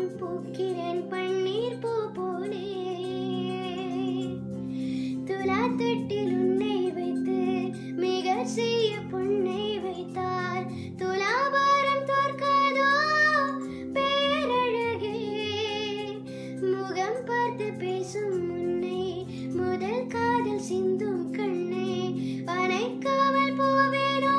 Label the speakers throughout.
Speaker 1: பூக்கிறேன் பன்னீர் பூ போலே துலா தொட்டில் உன்னை வைத்து மிக செய்ய பொன்னை வைத்தார் துலாபாரம் தோற்காதோ பேரழகே முகம் பார்த்து பேசும் முன்னை முதல் காதல் சிந்தும் கண்ணே அணைக்காமல் போவேனோ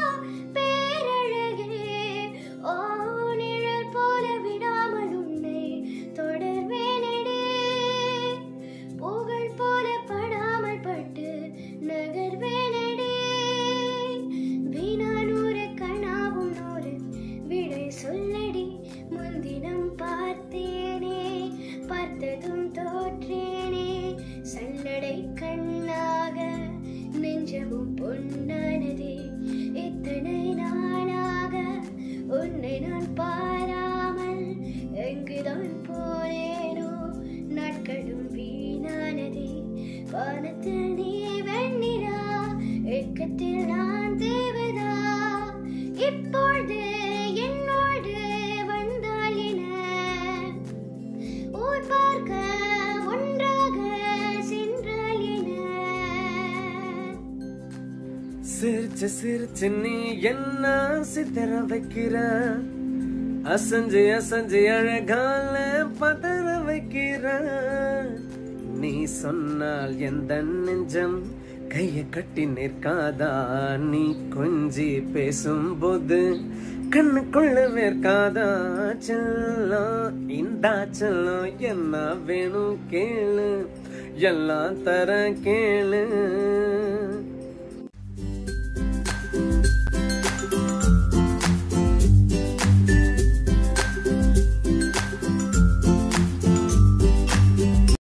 Speaker 1: பேரழகே ஓ நிழல் போல விடாமல் உன்னை தொடர்வேனடே புகழ் போல படாமல் பட்டு நகர்வேனடே வீணா நூறு கனாவும் நூறு விடை சொல்லடி முன்தினம் பார்த்தேனே பார்த்ததும் தோற்றேனே சல்லடை கண்ணாக நெஞ்சமும் பொன்னானதே இத்தனை நாளாக உன்னை நான் பாராமல் எங்குதான் போனேனோ நாட்களும் வீணானதே வானத்தில் நீ வெண்ணிலா ஏக்கத்தில் நான் தேவதா இப்பொழுது என்னோடு வந்தால் என ஊர் பார்க்க ஒன்றாக சென்றால் என
Speaker 2: சிரிச்சு சிரிச்சு நீ என்ன சித்தர வைக்கிற அசஞ்சு அசஞ்சு அழகால பதற வைக்கிற நீ சொன்னால் எந்த நெஞ்சம் கைய கட்டி நிற்காதா நீ கொஞ்சி பேசும்போது கண்ணுக்குள்ள வேர்க்காதா செல்லம் இந்த செல்லம் என்ன வேணும் கேளு எல்லாம் தர கேளு